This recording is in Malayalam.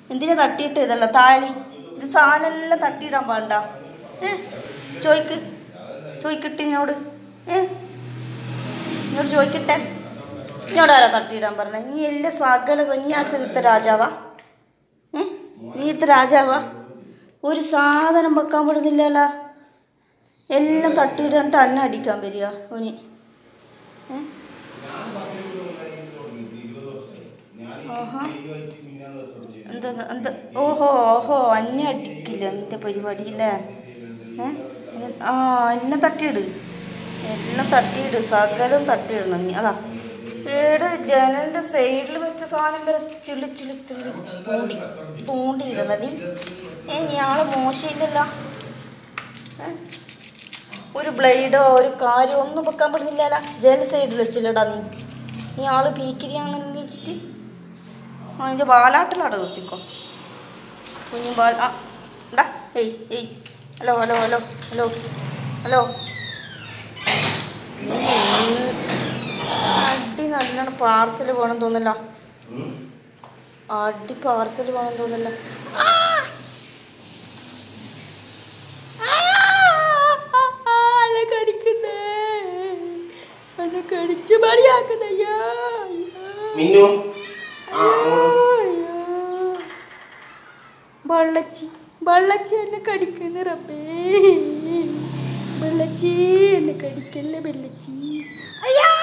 എന്തിനാ തട്ടിയിട്ട് ഇതല്ല താലി ഇത് സാധനമെല്ലാം തട്ടിയിടാൻ പാടണ്ട ഏ ചോയ്ക്ക് ചോയ്ക്കിട്ട് എന്നോട് ഏ എന്നോട് ചോദിക്കട്ടെ എന്നോട് ആരാ തട്ടിയിടാൻ പറഞ്ഞത് നീ എല്ലാ സകല സ- നീ അടുത്ത് ഇവിടുത്തെ രാജാവാ ഏ നീ ഇവിടുത്തെ രാജാവാ ഒരു സാധനം വെക്കാൻ പറ്റുന്നില്ലല്ലോ എല്ലാം തട്ടിയിടാനിട്ട് അന്ന അടിക്കാൻ വരിക ഓന് ഏ ആഹാ എന്താ എന്താ ഓഹോ ഓഹോ അന്നെ അടിക്കില്ല നിന്റെ പരിപാടി അല്ലേ ഏ ആ എല്ലാം തട്ടിയിട് എല്ലാം തട്ടിയിട് സകലം തട്ടിയിടണം നീ അതാ ഏട് ജനലിൻ്റെ സൈഡിൽ വെച്ച സാധനം വരെ ചിളി ചിളി ചിളി പൂണ്ടി പൂണ്ടിയിടല നീ ഏ നീ ആള് മോശമില്ലല്ലോ ഏ ഒരു ബ്ലേഡോ ഒരു കാരോ ഒന്നും വെക്കാൻ പറ്റുന്നില്ലല്ലോ ജനൽ സൈഡിൽ വെച്ചില്ലടാ നീ നീ ആള് പീക്കിരിയാണെന്ന് വെച്ചിട്ട് അതിൻ്റെ ബാലാട്ടിലാണ് നിർത്തിക്കോ കുഞ്ഞു ബാൽ ആ എടാ ഏയ് ഏയ് hello hello hello hello hello അടി നല്ലോണം പാർസൽ വേണം തോന്നല്ല അടി പാർസൽ വേണം തോന്നല്ല കടിക്കുന്നേ എന്നെ കടിച്ച് മണിയാക്കുന്നയ്യോ മിന്നു ആ അങ്ങോട്ട്. വള്ളച്ചി വള്ളച്ചി എന്നെ കടിക്കുന്ന റബ്ബേ വെള്ളച്ചി എന്നെ കടിക്കല്ലേ വെള്ളച്ചി അയ്യാ